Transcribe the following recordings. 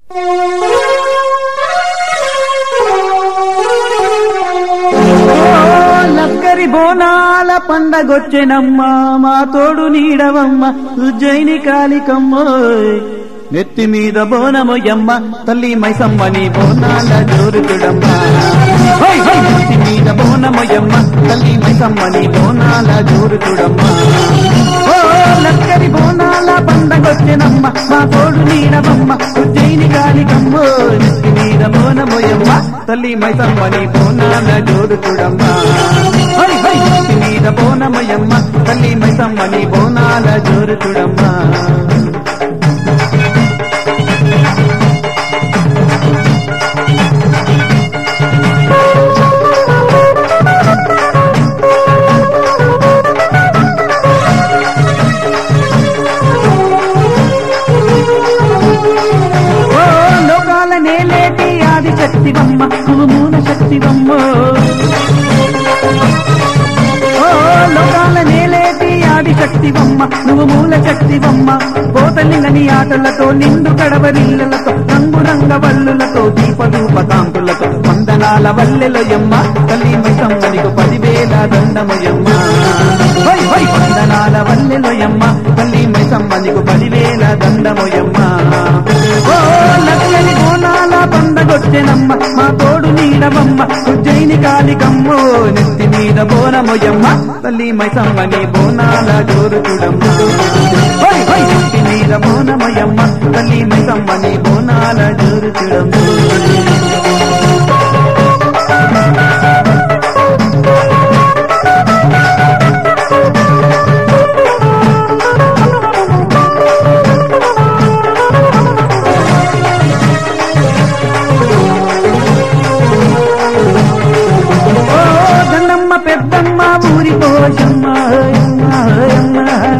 లక్కరి బోనాల పండగొచ్చెనమ్మ మా తోడు నీడవమ్మ ఉజ్జయిని కాలికమ్మ నెత్తి మీద బోనమొయ్యమ్మ తల్లి మైసమ్మని బోనాల జోరుతుడమ్మ హై, హై, నెత్తి మీద బోనమొయ్యమ్మ తల్లి మైసమ్మని బోనాల జోరుతుడమ్మ ఓ లక్కరి బోనాల పండగొచ్చెనమ్మ మా తోడు నీడవమ్మ ఉజ్జయిని కాలికమ్మ నెత్తి మీద బోనమొయ్యమ్మ తల్లి మైసమ్మని బోనాల జోరుతుడమ్మ హై, హై, నెత్తి మీద బోనమొయ్యమ్మ తల్లి మైసమ్మని బోనాల జోరుతుడమ్మ ఓ లోకాల నేలేటి ఆది శక్తివమ్మ నువ్వు మూల శక్తివమ్మ ఓ లోకాల నేలేటి ఆది శక్తివమ్మ నువ్వు మూల శక్తివమ్మ కోతలింగని ఆటలతో నిండు కడవరిల్లలతో రంగు రంగ వల్లులతో దీపదూప కాంతులతో వందనాల వల్లెలయమ్మ తల్లి మైసమ్మనికు పదివేల దండమయమ్మ హై, హై, వందనాల వల్లెలయమ్మ తల్లి మైసమ్మనికు పదివేల దండమయమ్మ ఓ లక్కని బోనాల పండగొచ్చెనమ్మ మా తోడు నీడవమ్మ ఉజ్జయిని కాలికమ్మ నెత్తి మీద బోనమొయ్యమ్మ తల్లి మైసమ్మని బోనాల జోరు చూడమ్మ హై, హై, నెత్తి మీద బోనమొయ్యమ్మ తల్లి మైసమ్మని బోనాల జోరు చూడమ్మ ఓ దండమ్మ పెద్దమ్మ ఊరి పోషమ్మ అయ్యమ్మ, అయ్యమ్మ.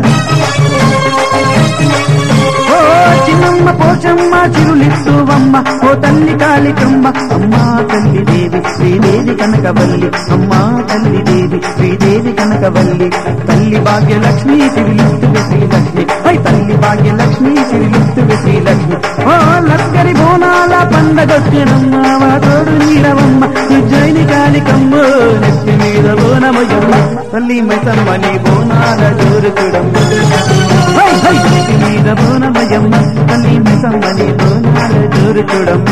ఓ చిన్నమ్మ పోషమ్మ చిరులిత్తువమ్మ ఓ తల్లి కాళికమ్మ అమ్మా తల్లి దేవి శ్రీదేవి కనకవల్లి అమ్మా తల్లి దేవి శ్రీదేవి కనకవల్లి తల్లి భాగ్యలక్ష్మి సిరిలిత్తువి శ్రీలక్ష్మి ఐ తల్లి భాగ్యలక్ష్మి సిరిలిత్తువి శ్రీలక్ష్మి ఓ లక్కరి బోనాల పండగొచ్చినమ్మ మా తోడు నీడవమ్మ ఉజ్జయిని కాళికమ్మ నెత్తి మీద బోనమయ్యమ్మ తల్లి మైసమ్మని బోనాల జోరు చూడమ్మ హై, హై, నెత్తి మీద బోనమయ్యమ్మ తల్లి మైసమ్మని బోనాల జోరు చూడమ్మ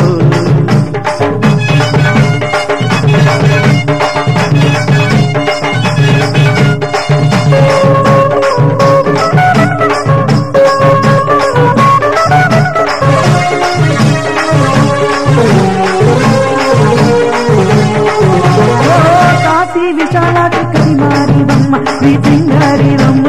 ఓ కాశీ విశాలాటి కరిమారి బొమ్మ శ్రీ సింగారి బొమ్మ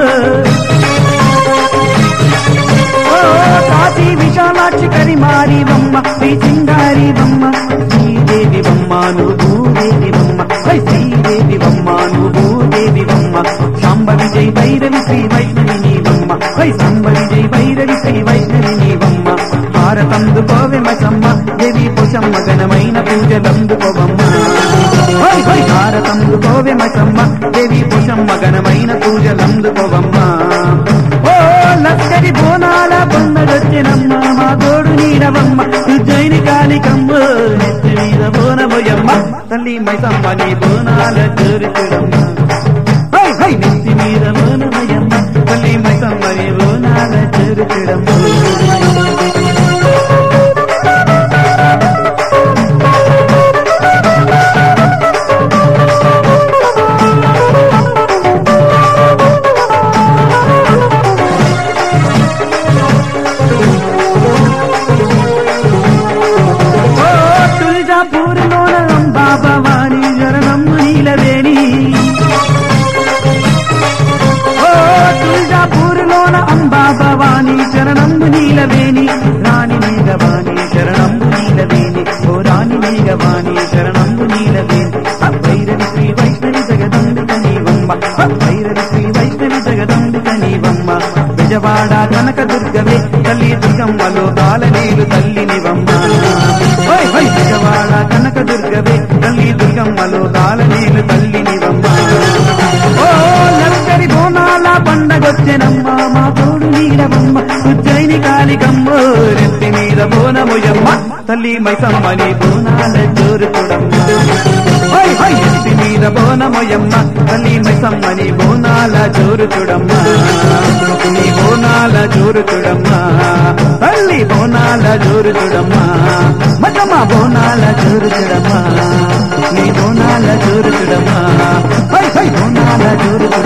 ఓ కాశీ విశాలాక్షి కరిమారి బొమ్మ శ్రీ సింగారి బొమ్మ శ్రీదేవి బొమ్మ నువ్వు భూదేవి బొమ్మ హై శ్రీదేవి బొమ్మ నువ్వు భూదేవి బొమ్మ సాంబ విజయ్ భైరవి శ్రీ వైష్ణవి నీ బొమ్మ హై సాంబ విజయ్ భైరవి శ్రీ వైష్ణవి నీ బొమ్మ హారతందుకోవె మసమ్మ దేవి పుషమ్మ ఘనమైన పూజలందుకోవమ్మ హై హై హారతందుకోవె మసమ్మ దేవి పుషమ్మ ఘనమైన పూజలందుకోవమ్మ ఓ లక్కరి బోనాల పండగొచ్చినమ్మ మా తోడు నీడవమ్మ ఉజ్జయిని కాలికమ్మ నెత్తి మీద బోనబోయమ్మ తల్లి మైసమ్మ నీ బోనాల చూరుచుడమ్మ హై హై నెత్తి మీద బోనమయ్యమ్మ తల్లి మైసమ్మ నీ బోనాల చూరుచుడమ్మ ఓ తులజాపూర్లోన అంబా భవాని శరణం నీలవేణి ఓ తులజాపూర్లోన అంబా భవాని శరణం నీలవేణి రాణి నీలవాణి శరణం నీలవేణి ఓ రాణి నీలవాణి శరణం నీలవేణి భైరవి శ్రీ వైష్ణవి జగదంబిక నీవమ్మ భైరవి శ్రీ వైష్ణవి జగదంబిక నీవమ్మ విజవాడ కనక దుర్గవే తల్లి దుర్గమ్మలో బాలనేలు తల్లి నివమ్మ ఓయ్ ఓయ్ విజవాడ కనక దుర్గవే తల్లి దుర్గమ్మలో బాలనేలు తల్లి నివమ్మ ఓ లక్కరి బోనాల పండగొచ్చెనమ్మ మా తోడు నీడవమ్మ ఉజ్జయిని కాలికమ్మ నెత్తి మీద బోనముయమ్మ తల్లి మైసమ్మని బోనాల జోరు చూడమ్మ హై హై ఎత్తి మీద బోనముయమ్మ తల్లి మైసమ్మని బోనాల జోరు చూడమ్మ నీ బోనాల జోరు చూడమ్మ తల్లి బోనాల జోరు చూడమ్మ మజమ్మ బోనాల జోరు చూడమ్మ నీ బోనాల జోరు చూడమ్మ హై హై బోనాల జోరు చూడమ్మ